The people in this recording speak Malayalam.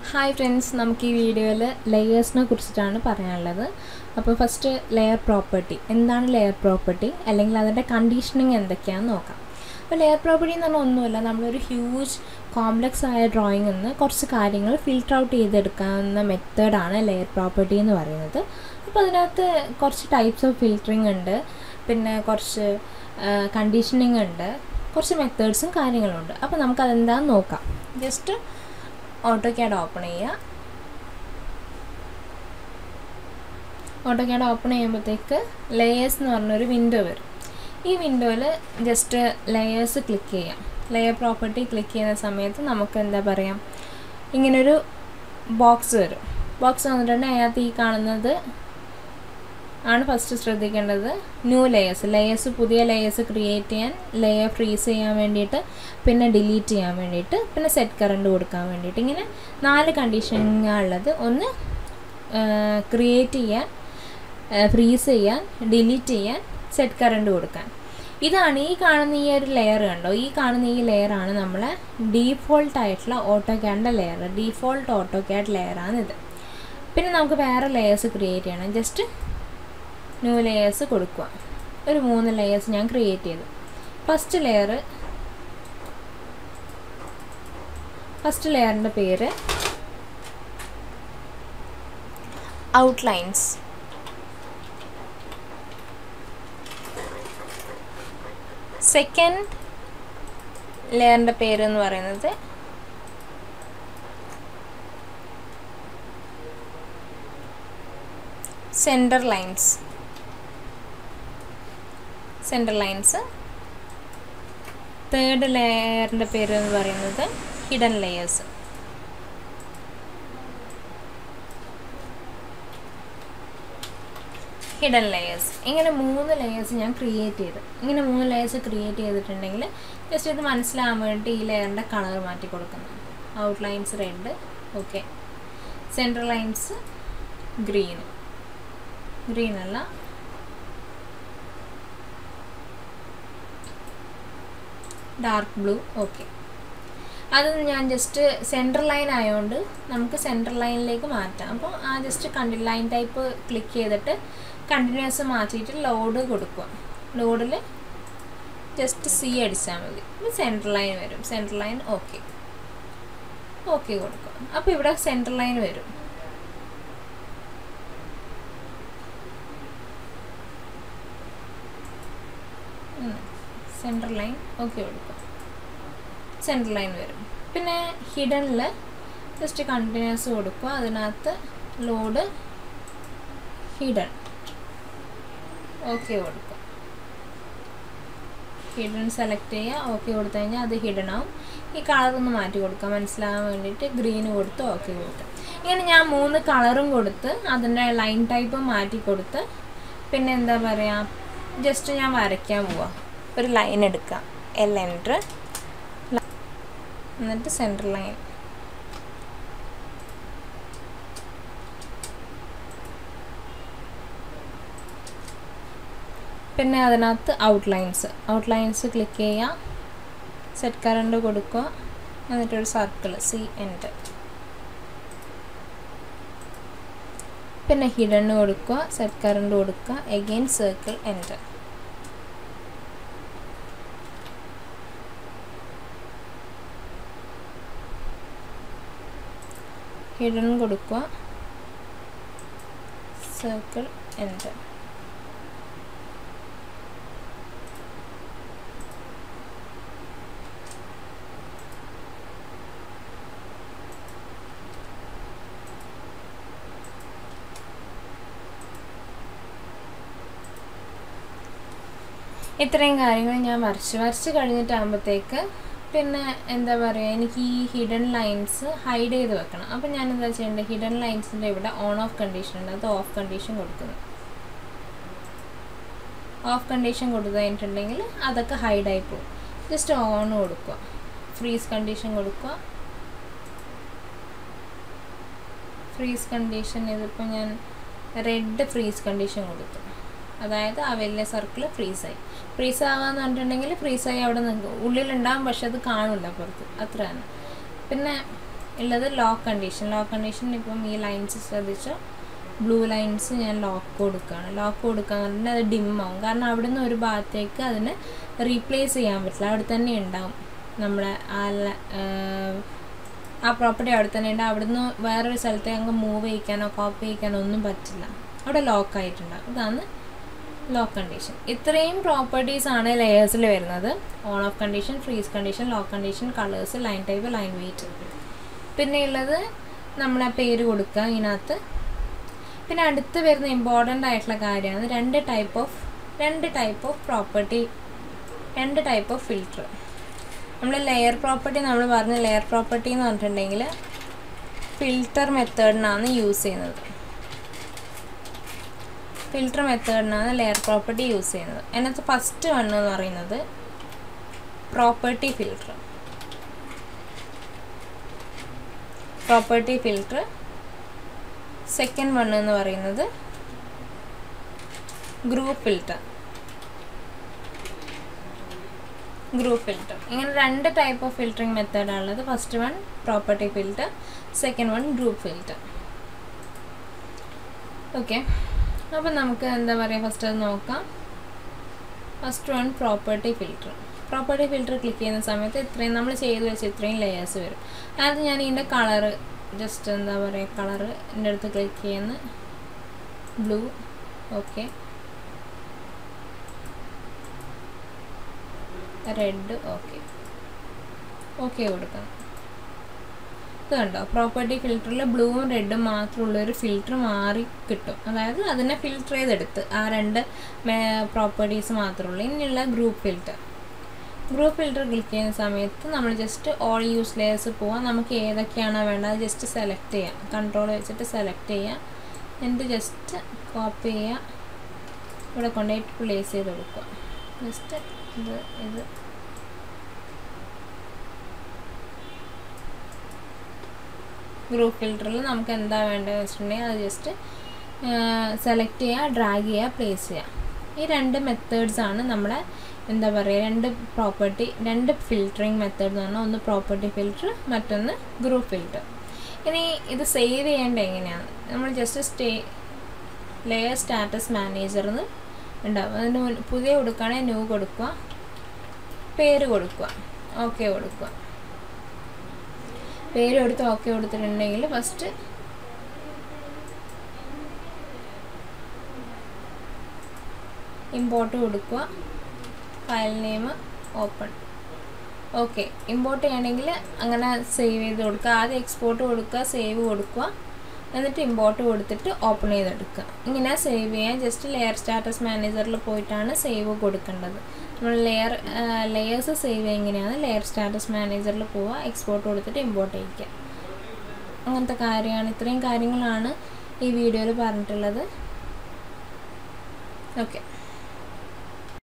ഹായ് ഫ്രണ്ട്സ് നമുക്ക് ഈ വീഡിയോയിൽ ലെയേഴ്സിനെ കുറിച്ചിട്ടാണ് പറയാനുള്ളത് അപ്പോൾ ഫസ്റ്റ് ലെയർ പ്രോപ്പർട്ടി എന്താണ് ലെയർ പ്രോപ്പർട്ടി അല്ലെങ്കിൽ അതിൻ്റെ കണ്ടീഷനിങ് എന്തൊക്കെയാണെന്ന് നോക്കാം അപ്പോൾ ലെയർ പ്രോപ്പർട്ടി എന്ന് പറഞ്ഞാൽ ഒന്നുമില്ല നമ്മളൊരു ഹ്യൂജ് കോംപ്ലക്സ് ആയ ഡ്രോയിങ്ങിൽ നിന്ന് കുറച്ച് കാര്യങ്ങൾ ഫിൽട്ടർ ഔട്ട് ചെയ്തെടുക്കാവുന്ന മെത്തേഡാണ് ലെയർ പ്രോപ്പർട്ടി എന്ന് പറയുന്നത് അപ്പോൾ അതിനകത്ത് കുറച്ച് ടൈപ്സ് ഓഫ് ഫിൽറ്ററിങ് ഉണ്ട് പിന്നെ കുറച്ച് കണ്ടീഷനിങ് ഉണ്ട് കുറച്ച് മെത്തേഡ്സും കാര്യങ്ങളുണ്ട് അപ്പോൾ നമുക്കതെന്താണെന്ന് നോക്കാം ജസ്റ്റ് ഓട്ടോ ക്യാഡ് ഓപ്പൺ ചെയ്യുക ഓട്ടോ ക്യാഡ് ഓപ്പൺ ചെയ്യുമ്പോഴത്തേക്ക് ലെയേഴ്സ് എന്ന് പറഞ്ഞൊരു വിൻഡോ വരും ഈ വിൻഡോയിൽ ജസ്റ്റ് ലെയേഴ്സ് ക്ലിക്ക് ചെയ്യാം ലെയർ പ്രോപ്പർട്ടി ക്ലിക്ക് ചെയ്യുന്ന സമയത്ത് നമുക്ക് എന്താ പറയുക ഇങ്ങനൊരു ബോക്സ് വരും ബോക്സ് വന്നിട്ടുണ്ടെങ്കിൽ അതിനകത്ത് ഈ കാണുന്നത് ആണ് ഫസ്റ്റ് ശ്രദ്ധിക്കേണ്ടത് ന്യൂ ലെയേഴ്സ് ലെയേഴ്സ് പുതിയ ലെയേഴ്സ് ക്രിയേറ്റ് ചെയ്യാൻ ലെയർ ഫ്രീസ് ചെയ്യാൻ വേണ്ടിയിട്ട് പിന്നെ ഡിലീറ്റ് ചെയ്യാൻ വേണ്ടിയിട്ട് പിന്നെ സെറ്റ് കറണ്ട് കൊടുക്കാൻ വേണ്ടിയിട്ട് ഇങ്ങനെ നാല് കണ്ടീഷനുള്ളത് ഒന്ന് ക്രിയേറ്റ് ചെയ്യാൻ ഫ്രീസ് ചെയ്യാൻ ഡിലീറ്റ് ചെയ്യാൻ സെറ്റ് കറണ്ട് കൊടുക്കാൻ ഇതാണ് ഈ കാണുന്ന ഈ ഒരു ലെയർ കണ്ടോ ഈ കാണുന്ന ഈ ലെയറാണ് നമ്മളെ ഡീഫോൾട്ട് ആയിട്ടുള്ള ഓട്ടോ ക്യാഡിൻ്റെ ലെയർ ഡീഫോൾട്ട് ഓട്ടോ ക്യാഡ് ലെയറാണിത് പിന്നെ നമുക്ക് വേറെ ലെയേഴ്സ് ക്രിയേറ്റ് ചെയ്യണം ജസ്റ്റ് ന്യൂ ലെയേഴ്സ് കൊടുക്കുക ഒരു മൂന്ന് ലെയേഴ്സ് ഞാൻ ക്രിയേറ്റ് ചെയ്തു ഫസ്റ്റ് ലെയർ ഫസ്റ്റ് ലെയറിൻ്റെ പേര് ഔട്ട്ലൈൻസ് സെക്കൻഡ് ലെയറിൻ്റെ പേര് എന്ന് പറയുന്നത് centre lines centre lines third ലെയറിൻ്റെ പേര് എന്ന് പറയുന്നത് ഹിഡൻ ലെയേഴ്സ് ഹിഡൻ ലെയേഴ്സ് ഇങ്ങനെ മൂന്ന് ലെയേഴ്സ് ഞാൻ ക്രിയേറ്റ് ചെയ്തു ഇങ്ങനെ മൂന്ന് ലെയേഴ്സ് ക്രിയേറ്റ് ചെയ്തിട്ടുണ്ടെങ്കിൽ ജസ്റ്റ് ഇത് മനസ്സിലാകാൻ വേണ്ടി ഈ ലെയറിൻ്റെ കളർ മാറ്റി കൊടുക്കുന്നു outlines red okay central lines green green അല്ല ഡാർക്ക് ബ്ലൂ ഓക്കെ അത് ഞാൻ ജസ്റ്റ് സെൻട്രൽ ലൈൻ ആയതുകൊണ്ട് നമുക്ക് സെൻട്രൽ ലൈനിലേക്ക് മാറ്റാം അപ്പോൾ ആ just continuous line type click ചെയ്തിട്ട് കണ്ടിന്യൂസ് മാറ്റിയിട്ട് ലോഡ് കൊടുക്കുക ലോഡിൽ ജസ്റ്റ് സി അടിച്ചാൽ മതി അപ്പോൾ സെൻട്രൽ ലൈൻ വരും സെൻട്രൽ ലൈൻ ഓക്കെ ഓക്കെ കൊടുക്കുക അപ്പോൾ ഇവിടെ സെൻട്രൽ ലൈൻ വരും സെൻട്രൽ ലൈൻ ഓക്കെ കൊടുക്കുക സെൻട്രൽ ലൈൻ വരും പിന്നെ ഹിഡനിൽ ജസ്റ്റ് കണ്ടിന്യൂസ് കൊടുക്കുക അതിനകത്ത് ലോഡ് ഹിഡൻ ഓക്കെ കൊടുക്കുക ഹിഡൻ സെലക്ട് ചെയ്യുക ഓക്കെ കൊടുത്തു കഴിഞ്ഞാൽ അത് ഹിഡൻ ആവും ഈ കളറൊന്ന് മാറ്റി കൊടുക്കുക മനസ്സിലാകാൻ വേണ്ടിയിട്ട് ഗ്രീന് കൊടുത്ത് ഓക്കെ കൊടുത്ത് ഇങ്ങനെ ഞാൻ മൂന്ന് കളറും കൊടുത്ത് അതിൻ്റെ ലൈൻ ടൈപ്പ് മാറ്റി കൊടുത്ത് പിന്നെ എന്താ പറയുക ജസ്റ്റ് ഞാൻ വരയ്ക്കാൻ പോവാം ഒരു ലൈൻ എടുക്കുക എൽ എൻറ്റർ എന്നിട്ട് സെൻറ്റർ ലൈൻ പിന്നെ അതിനകത്ത് ഔട്ട്ലൈൻസ് ഔട്ട്ലൈൻസ് ക്ലിക്ക് ചെയ്യുക സെറ്റ് കറണ്ട് കൊടുക്കുക എന്നിട്ടൊരു സർക്കിൾ സി എൻറ്റർ പിന്നെ ഹിഡന് കൊടുക്കുക സെറ്റ് കറണ്ട് കൊടുക്കുക എഗെയിൻ സർക്കിൾ എൻറ്റർ ഹിഡൻ കൊടുക്കുക സർക്കിൾ എൻറ്റർ ഇത്രയും കാര്യങ്ങൾ ഞാൻ വരച്ച് വരച്ച് കഴിഞ്ഞിട്ടാകുമ്പോഴത്തേക്ക് പിന്നെ എന്താ പറയുക എനിക്ക് ഈ ഹിഡൻ ലൈൻസ് ഹൈഡ് ചെയ്ത് വെക്കണം അപ്പോൾ ഞാൻ എന്താ ചെയ്യേണ്ടത് ഹിഡൻ ലൈൻസിൻ്റെ ഇവിടെ ഓൺ ഓഫ് കണ്ടീഷൻ ഉണ്ട് അത് ഓഫ് കണ്ടീഷൻ കൊടുക്കുന്നു ഓഫ് കണ്ടീഷൻ കൊടുത്തു കഴിഞ്ഞിട്ടുണ്ടെങ്കിൽ അതൊക്കെ ഹൈഡായി പോകും ജസ്റ്റ് ഓൺ കൊടുക്കുക ഫ്രീസ് കണ്ടീഷൻ കൊടുക്കുക ഫ്രീസ് കണ്ടീഷൻ ഇതിപ്പോൾ ഞാൻ റെഡ് ഫ്രീസ് കണ്ടീഷൻ കൊടുത്തു അതായത് ആ വലിയ സർക്കിൾ ഫ്രീസായി ഫ്രീസ് ആവാന്ന് പറഞ്ഞിട്ടുണ്ടെങ്കിൽ ഫ്രീസായി അവിടെ നിൽക്കും ഉള്ളിലുണ്ടാകും പക്ഷെ അത് കാണില്ല പുറത്ത് അത്ര തന്നെ പിന്നെ ഉള്ളത് ലോക്ക് കണ്ടീഷൻ ലോക്ക് കണ്ടീഷൻ ഇപ്പം ഈ ലൈൻസ് ശ്രദ്ധിച്ചോ ബ്ലൂ ലൈൻസ് ഞാൻ ലോക്ക് കൊടുക്കുകയാണ് ലോക്ക് കൊടുക്കുക എന്ന് പറഞ്ഞാൽ അത് dim ആവും കാരണം അവിടുന്ന് ഒരു ഭാഗത്തേക്ക് അതിന് റീപ്ലേസ് ചെയ്യാൻ പറ്റില്ല അവിടെ തന്നെ ഉണ്ടാവും നമ്മുടെ ആ ല- ഏർ ആ പ്രോപ്പർട്ടി അവിടെ തന്നെ ഉണ്ട് അവിടുന്ന് വേറൊരു സ്ഥലത്തേക്ക് അങ്ങ് മൂവ് ചെയ്യിക്കാനോ കോപ്പി ചെയ്യിക്കാനോ ഒന്നും പറ്റില്ല അവിടെ ലോക്ക് ആയിട്ടുണ്ടാവും ഇതാണ് ലോക്ക് കണ്ടീഷൻ ഇത്രയും പ്രോപ്പർട്ടീസ് ആണ് ലെയേഴ്സിൽ വരുന്നത് on off condition freeze condition lock condition colours line type line weight പിന്നെ ഉള്ളത് നമ്മളെ പേര് കൊടുക്കുക ഇതിനകത്ത് പിന്നെ അടുത്ത് വരുന്ന ഇമ്പോർട്ടൻ്റ് ആയിട്ടുള്ള കാര്യമാണ് രണ്ട് ടൈപ്പ് ഓഫ് രണ്ട് ടൈപ്പ് ഓഫ് പ്രോപ്പർട്ടി രണ്ട് ടൈപ്പ് ഓഫ് ഫിൽറ്റർ നമ്മൾ ലെയർ പ്രോപ്പർട്ടി നമ്മൾ പറഞ്ഞ ലെയർ പ്രോപ്പർട്ടി എന്ന് പറഞ്ഞിട്ടുണ്ടെങ്കിൽ ഫിൽറ്റർ മെത്തേഡിനാണ് യൂസ് ചെയ്യുന്നത് ഫിൽറ്റർ മെത്തേഡിനാണ് ലെയർ പ്രോപ്പർട്ടി യൂസ് ചെയ്യുന്നത് അതിനകത്ത് ഫസ്റ്റ് വൺ എന്ന് പറയുന്നത് property filter property filter second one എന്ന് പറയുന്നത് ഗ്രൂപ്പ് ഫിൽറ്റർ ഗ്രൂപ്പ് ഫിൽറ്റർ ഇങ്ങനെ രണ്ട് ടൈപ്പ് ഓഫ് ഫിൽറ്ററിങ് മെത്തേഡാണ് ഉള്ളത് first one property filter second one group filter okay അപ്പം നമുക്ക് എന്താ പറയുക ഫസ്റ്റ് അത് നോക്കാം first one property filter property filter click ചെയ്യുന്ന സമയത്ത് ഇത്രയും നമ്മൾ ചെയ്ത് വെച്ച ഇത്രയും ലെയേഴ്സ് വരും അത് ഞാൻ ഇതിൻ്റെ കളറ് ജസ്റ്റ് എന്താ പറയുക കളറ് എൻ്റെ അടുത്ത് ക്ലിക്ക് ചെയ്യുന്ന blue okay red okay okay കൊടുക്കണം ഇത് കണ്ടോ പ്രോപ്പർട്ടി ഫിൽറ്ററിൽ ബ്ലൂവും റെഡും മാത്രമുള്ള ഒരു ഫിൽറ്റർ മാറി കിട്ടും അതായത് അതിനെ ഫിൽറ്റർ ചെയ്തെടുത്ത് ആ രണ്ട് പ്രോപ്പർട്ടീസ് മാത്രമുള്ളൂ ഇനിയുള്ള group filter group filter click ചെയ്യുന്ന സമയത്ത് നമ്മൾ ജസ്റ്റ് ഓൾ യൂസ് ലെയേഴ്സ് പോവാം നമുക്ക് ഏതൊക്കെയാണോ വേണ്ടത് അത് ജസ്റ്റ് സെലക്ട് ചെയ്യാം കൺട്രോൾ വെച്ചിട്ട് സെലക്ട് ചെയ്യാം എന്നിട്ട് ജസ്റ്റ് കോപ്പി ചെയ്യുക ഇവിടെ കൊണ്ടുപോയിട്ട് പ്ലേസ് ചെയ്ത് കൊടുക്കുക ജസ്റ്റ് ഇത് ഇത് ഗ്രൂപ്പ് ഫിൽറ്ററിൽ നമുക്ക് എന്താ വേണ്ടതെന്ന് വെച്ചിട്ടുണ്ടെങ്കിൽ അത് ജസ്റ്റ് സെലക്ട് ചെയ്യുക ഡ്രാഗ് ചെയ്യുക പ്ലേസ് ചെയ്യുക ഈ രണ്ട് മെത്തേഡ്സ് ആണ് നമ്മളെ എന്താ പറയുക രണ്ട് പ്രോപ്പർട്ടി രണ്ട് ഫിൽറ്ററിങ് മെത്തേഡ് എന്ന് പറഞ്ഞാൽ ഒന്ന് പ്രോപ്പർട്ടി ഫിൽറ്റർ മറ്റൊന്ന് ഗ്രൂപ്പ് ഫിൽറ്റർ ഇനി ഇത് സേവ് ചെയ്യേണ്ടത് എങ്ങനെയാണ് നമ്മൾ ജസ്റ്റ് സ്റ്റേ ലെയർ സ്റ്റാറ്റസ് മാനേജർന്ന് ഉണ്ടാവും അതിന് മുൻ- പുതിയ കൊടുക്കുകയാണെങ്കിൽ ന്യൂ കൊടുക്കുക പേര് കൊടുക്കുക ഓക്കെ കൊടുക്കുക പേര് കൊടുത്ത് ഓക്കെ കൊടുത്തിട്ടുണ്ടെങ്കിൽ ഫസ്റ്റ് ഇമ്പോർട്ട് കൊടുക്കുക file name open okay import ചെയ്യണമെങ്കിൽ അങ്ങനെ സേവ് ചെയ്ത് കൊടുക്കുക ആദ്യം എക്സ്പോർട്ട് കൊടുക്കുക സേവ് കൊടുക്കുക എന്നിട്ട് ഇമ്പോർട്ട് കൊടുത്തിട്ട് ഓപ്പൺ ചെയ്തെടുക്കുക ഇങ്ങനെ സേവ് ചെയ്യാൻ ജസ്റ്റ് ലെയർ സ്റ്റാറ്റസ് മാനേജറിൽ പോയിട്ടാണ് സേവ് കൊടുക്കേണ്ടത് നമ്മൾ ലെയർ ലെയേഴ്സ് സേവ് എങ്ങനെയാണ് ലെയർ സ്റ്റാറ്റസ് മാനേജറിൽ പോവുക എക്സ്പോർട്ട് കൊടുത്തിട്ട് ഇമ്പോർട്ട് ചെയ്യിക്കുക അങ്ങനത്തെ കാര്യമാണ് ഇത്രയും കാര്യങ്ങളാണ് ഈ വീഡിയോയിൽ പറഞ്ഞിട്ടുള്ളത് ഓക്കെ